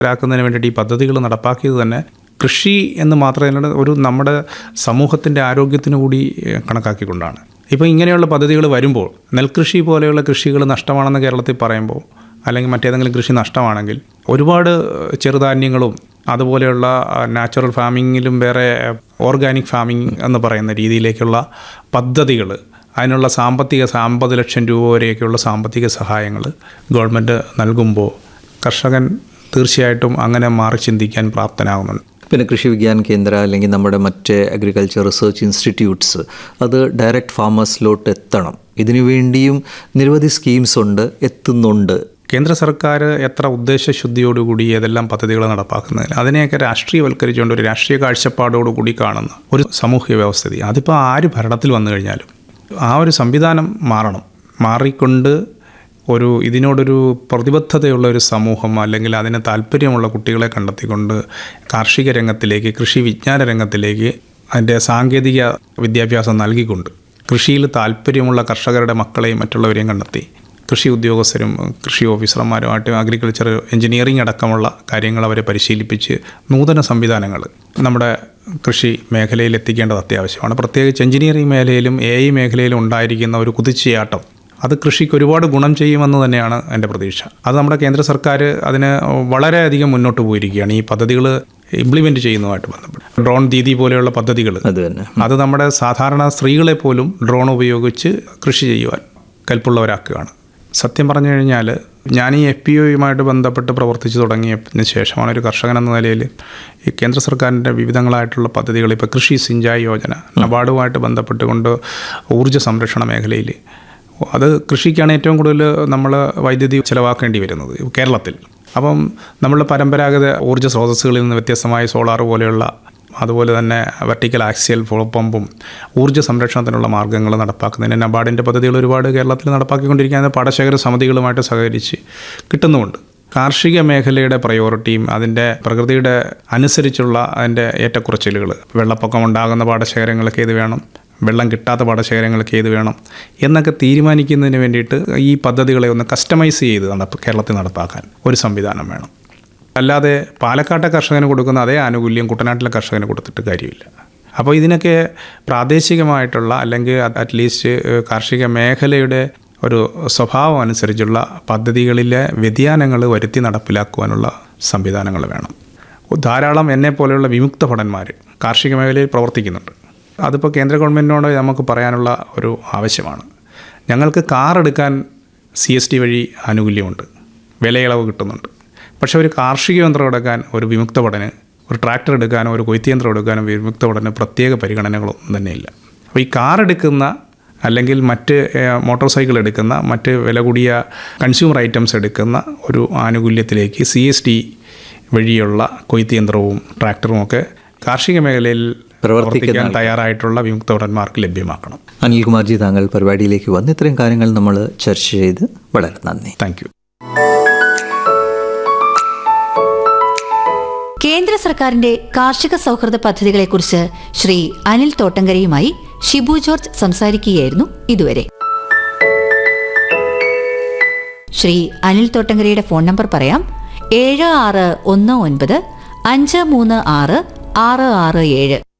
ാക്കുന്നതിന് വേണ്ടിയിട്ട് ഈ പദ്ധതികൾ നടപ്പാക്കിയത് തന്നെ കൃഷി എന്ന് മാത്രമല്ല ഒരു നമ്മുടെ സമൂഹത്തിൻ്റെ ആരോഗ്യത്തിന് കൂടി ഏഹ്, കണക്കാക്കിക്കൊണ്ടാണ് ഇപ്പോൾ ഇങ്ങനെയുള്ള പദ്ധതികൾ വരുമ്പോൾ നെൽകൃഷി പോലെയുള്ള കൃഷികൾ നഷ്ടമാണെന്ന് കേരളത്തിൽ പറയുമ്പോൾ അല്ലെങ്കിൽ മറ്റേതെങ്കിലും കൃഷി നഷ്ടമാണെങ്കിൽ ഒരുപാട് ചെറുധാന്യങ്ങളും അതുപോലെയുള്ള നാച്ചുറൽ ഫാമിങ്ങിലും വേറെ ഓർഗാനിക് ഫാമിംഗ് എന്ന് പറയുന്ന രീതിയിലേക്കുള്ള പദ്ധതികൾ അതിനുള്ള സാമ്പത്തിക അമ്പത് ലക്ഷം രൂപ വരെയൊക്കെയുള്ള സാമ്പത്തിക സഹായങ്ങൾ ഗവൺമെൻറ് നൽകുമ്പോൾ കർഷകൻ തീർച്ചയായിട്ടും അങ്ങനെ മാറി ചിന്തിക്കാൻ പ്രാപ്തനാകുന്നുണ്ട് പിന്നെ കൃഷി വിജ്ഞാൻ കേന്ദ്ര അല്ലെങ്കിൽ നമ്മുടെ മറ്റ് അഗ്രികൾച്ചർ റിസർച്ച് ഇൻസ്റ്റിറ്റ്യൂട്ട്സ് അത് ഡയറക്റ്റ് ഫാമേഴ്സിലോട്ട് എത്തണം ഇതിനു വേണ്ടിയും നിരവധി സ്കീംസ് ഉണ്ട് എത്തുന്നുണ്ട് കേന്ദ്ര സർക്കാർ എത്ര ഉദ്ദേശശുദ്ധിയോടുകൂടി ഏതെല്ലാം പദ്ധതികൾ നടപ്പാക്കുന്നതിന് അതിനെയൊക്കെ രാഷ്ട്രീയവൽക്കരിച്ചുകൊണ്ട് ഒരു രാഷ്ട്രീയ കാഴ്ചപ്പാടോടുകൂടി കാണുന്ന ഒരു സാമൂഹ്യ വ്യവസ്ഥിതി അതിപ്പോൾ ആര് ഭരണത്തിൽ വന്നു കഴിഞ്ഞാലും ആ ഒരു സംവിധാനം മാറണം മാറിക്കൊണ്ട് ഒരു ഇതിനോടൊരു പ്രതിബദ്ധതയുള്ള ഒരു സമൂഹം അല്ലെങ്കിൽ അതിന് താല്പര്യമുള്ള കുട്ടികളെ കണ്ടെത്തിക്കൊണ്ട് കാർഷിക രംഗത്തിലേക്ക് കൃഷി വിജ്ഞാന രംഗത്തിലേക്ക് അതിൻ്റെ സാങ്കേതിക വിദ്യാഭ്യാസം നൽകിക്കൊണ്ട് കൃഷിയിൽ താല്പര്യമുള്ള കർഷകരുടെ മക്കളെയും മറ്റുള്ളവരെയും കണ്ടെത്തി കൃഷി ഉദ്യോഗസ്ഥരും കൃഷി ഓഫീസർമാരുമായിട്ട് അഗ്രികൾച്ചർ എഞ്ചിനീയറിംഗ് അടക്കമുള്ള കാര്യങ്ങൾ അവരെ പരിശീലിപ്പിച്ച് നൂതന സംവിധാനങ്ങൾ നമ്മുടെ കൃഷി മേഖലയിൽ എത്തിക്കേണ്ടത് അത്യാവശ്യമാണ് പ്രത്യേകിച്ച് എഞ്ചിനീയറിംഗ് മേഖലയിലും എ ഐ മേഖലയിലും ഉണ്ടായിരിക്കുന്ന ഒരു കുതിച്ചുചാട്ടം അത് കൃഷിക്ക് ഒരുപാട് ഗുണം ചെയ്യുമെന്ന് തന്നെയാണ് എൻ്റെ പ്രതീക്ഷ അത് നമ്മുടെ കേന്ദ്ര സർക്കാർ അതിന് വളരെയധികം മുന്നോട്ട് പോയിരിക്കുകയാണ് ഈ പദ്ധതികൾ ഇംപ്ലിമെൻറ്റ് ചെയ്യുന്നതുമായിട്ട് ബന്ധപ്പെട്ട് ഡ്രോൺ ദീദി പോലെയുള്ള പദ്ധതികൾ അത് തന്നെ അത് നമ്മുടെ സാധാരണ സ്ത്രീകളെ പോലും ഡ്രോൺ ഉപയോഗിച്ച് കൃഷി ചെയ്യുവാൻ കൽപ്പുള്ളവരാക്കുകയാണ് സത്യം പറഞ്ഞു കഴിഞ്ഞാൽ ഞാൻ ഈ എഫ് പി ഒയുമായിട്ട് ബന്ധപ്പെട്ട് പ്രവർത്തിച്ചു തുടങ്ങിയതിന് ശേഷമാണ് ഒരു കർഷകൻ എന്ന നിലയിൽ ഈ കേന്ദ്ര സർക്കാരിൻ്റെ വിവിധങ്ങളായിട്ടുള്ള പദ്ധതികൾ ഇപ്പോൾ കൃഷി സിഞ്ചായ് യോജന നബാർഡുമായിട്ട് ബന്ധപ്പെട്ടുകൊണ്ട് ഊർജ്ജ സംരക്ഷണ മേഖലയിൽ അത് കൃഷിക്കാണ് ഏറ്റവും കൂടുതൽ നമ്മൾ വൈദ്യുതി ചിലവാക്കേണ്ടി വരുന്നത് കേരളത്തിൽ അപ്പം നമ്മൾ പരമ്പരാഗത ഊർജ്ജ സ്രോതസ്സുകളിൽ നിന്ന് വ്യത്യസ്തമായ സോളാർ പോലെയുള്ള അതുപോലെ തന്നെ വെർട്ടിക്കൽ ആക്സിയൽ പമ്പും ഊർജ്ജ സംരക്ഷണത്തിനുള്ള മാർഗ്ഗങ്ങൾ നടപ്പാക്കുന്നതിന് നബാർഡിൻ്റെ പദ്ധതികൾ ഒരുപാട് കേരളത്തിൽ നടപ്പാക്കിക്കൊണ്ടിരിക്കുന്ന പാടശേഖര സമിതികളുമായിട്ട് സഹകരിച്ച് കിട്ടുന്നുമുണ്ട് കാർഷിക മേഖലയുടെ പ്രയോറിറ്റിയും അതിൻ്റെ പ്രകൃതിയുടെ അനുസരിച്ചുള്ള അതിൻ്റെ ഏറ്റക്കുറച്ചിലുകൾ വെള്ളപ്പൊക്കം ഉണ്ടാകുന്ന പാടശേഖരങ്ങൾക്ക് ഏത് വേണം വെള്ളം കിട്ടാത്ത പാടശേഖരങ്ങൾക്ക് ഏത് വേണം എന്നൊക്കെ തീരുമാനിക്കുന്നതിന് വേണ്ടിയിട്ട് ഈ പദ്ധതികളെ ഒന്ന് കസ്റ്റമൈസ് ചെയ്ത് നടപ്പ് കേരളത്തിൽ നടപ്പാക്കാൻ ഒരു സംവിധാനം വേണം അല്ലാതെ പാലക്കാട്ടെ കർഷകന് കൊടുക്കുന്ന അതേ ആനുകൂല്യം കുട്ടനാട്ടിലെ കർഷകന് കൊടുത്തിട്ട് കാര്യമില്ല അപ്പോൾ ഇതിനൊക്കെ പ്രാദേശികമായിട്ടുള്ള അല്ലെങ്കിൽ അറ്റ്ലീസ്റ്റ് കാർഷിക മേഖലയുടെ ഒരു സ്വഭാവം അനുസരിച്ചുള്ള പദ്ധതികളിലെ വ്യതിയാനങ്ങൾ വരുത്തി നടപ്പിലാക്കുവാനുള്ള സംവിധാനങ്ങൾ വേണം ധാരാളം എന്നെ പോലെയുള്ള വിമുക്ത ഭടന്മാർ കാർഷിക മേഖലയിൽ പ്രവർത്തിക്കുന്നുണ്ട് അതിപ്പോൾ കേന്ദ്ര ഗവൺമെൻറ്റിനോട് നമുക്ക് പറയാനുള്ള ഒരു ആവശ്യമാണ് ഞങ്ങൾക്ക് കാർ എടുക്കാൻ സി എസ് ടി വഴി ആനുകൂല്യമുണ്ട് വിലയിളവ് കിട്ടുന്നുണ്ട് പക്ഷേ ഒരു കാർഷിക യന്ത്രം എടുക്കാൻ ഒരു വിമുക്ത പഠന് ഒരു ട്രാക്ടർ എടുക്കാനോ ഒരു കൊയ്ത്തിയന്ത്രം എടുക്കാനോ വിമുക്ത പഠന് പ്രത്യേക പരിഗണനകളൊന്നും തന്നെയില്ല അപ്പോൾ ഈ കാർ എടുക്കുന്ന അല്ലെങ്കിൽ മറ്റ് ഏഹ്, മോട്ടോർ സൈക്കിൾ എടുക്കുന്ന മറ്റ് വില കൂടിയ കൺസ്യൂമർ ഐറ്റംസ് എടുക്കുന്ന ഒരു ആനുകൂല്യത്തിലേക്ക് സി എസ് ടി വഴിയുള്ള കൊയ്ത്തിയന്ത്രവും ട്രാക്ടറും ഒക്കെ കാർഷിക മേഖലയിൽ പ്രവർത്തിക്കാൻ തയ്യാറായിട്ടുള്ള വിമുക്ത ഭടന്മാർക്ക് ലഭ്യമാക്കണം അനിൽകുമാർജി താങ്കൾ പരിപാടിയിലേക്ക് വന്ന് ഇത്രയും കാര്യങ്ങൾ നമ്മൾ ചർച്ച ചെയ്ത് വളരെ നന്ദി താങ്ക് യു കേന്ദ്ര സർക്കാരിന്റെ കാർഷിക സൗഹൃദ പദ്ധതികളെക്കുറിച്ച് ശ്രീ അനിൽ തോട്ടങ്കരയുമായി ഷിബു ജോർജ് സംസാരിക്കുകയായിരുന്നു ഇതുവരെ ശ്രീ അനിൽ തോട്ടങ്കരയുടെ ഫോൺ നമ്പർ പറയാം ഏഴ് ആറ് ഒന്ന് ഒൻപത് അഞ്ച് മൂന്ന് ആറ് ആറ് ആറ് ഏഴ്